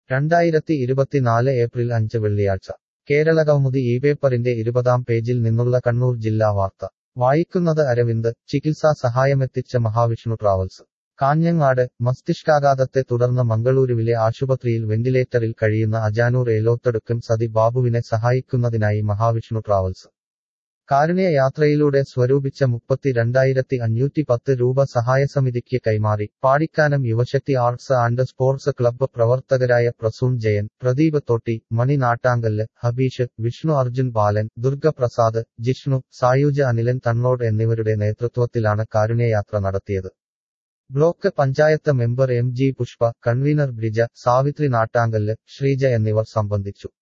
രണ്ടായിരത്തി ഇരുപത്തിനാല് ഏപ്രിൽ അഞ്ച് വെള്ളിയാഴ്ച കേരളകൗമുദി ഈ പേപ്പറിന്റെ ഇരുപതാം പേജിൽ നിന്നുള്ള കണ്ണൂർ ജില്ലാ വാർത്ത വായിക്കുന്നത് അരവിന്ദ് ചികിത്സാ സഹായമെത്തിച്ച മഹാവിഷ്ണു ട്രാവൽസ് കാഞ്ഞങ്ങാട് മസ്തിഷ്കാഘാതത്തെ തുടർന്ന് മംഗളൂരുവിലെ ആശുപത്രിയിൽ വെന്റിലേറ്ററിൽ കഴിയുന്ന അജാനൂർ ഏലോത്തടുക്കും സതി ബാബുവിനെ സഹായിക്കുന്നതിനായി മഹാവിഷ്ണു ട്രാവൽസ് കാരുണ്യ യാത്രയിലൂടെ സ്വരൂപിച്ച മുപ്പത്തിരണ്ടായിരത്തി അഞ്ഞൂറ്റി പത്ത് രൂപ സഹായസമിതിക്ക് കൈമാറി Padikkanam Yuvashakti arts and sports club പ്രവർത്തകരായ പ്രസൂൺ ജയൻ പ്രദീപ് തൊട്ടി മണി നാട്ടാങ്കല്ല് ഹബീഷ് വിഷ്ണു അർജുൻ ബാലൻ ദുർഗപ്രസാദ് ജിഷ്ണു സായുജ അനിലൻ തണ്ണോട് എന്നിവരുടെ നേതൃത്വത്തിലാണ് കാരുണ്യയാത്ര നടത്തിയത് block panchayat member M G Pushpa convener Brija Savitri Nattankallu Sreeja എന്നിവർ സംബന്ധിച്ചു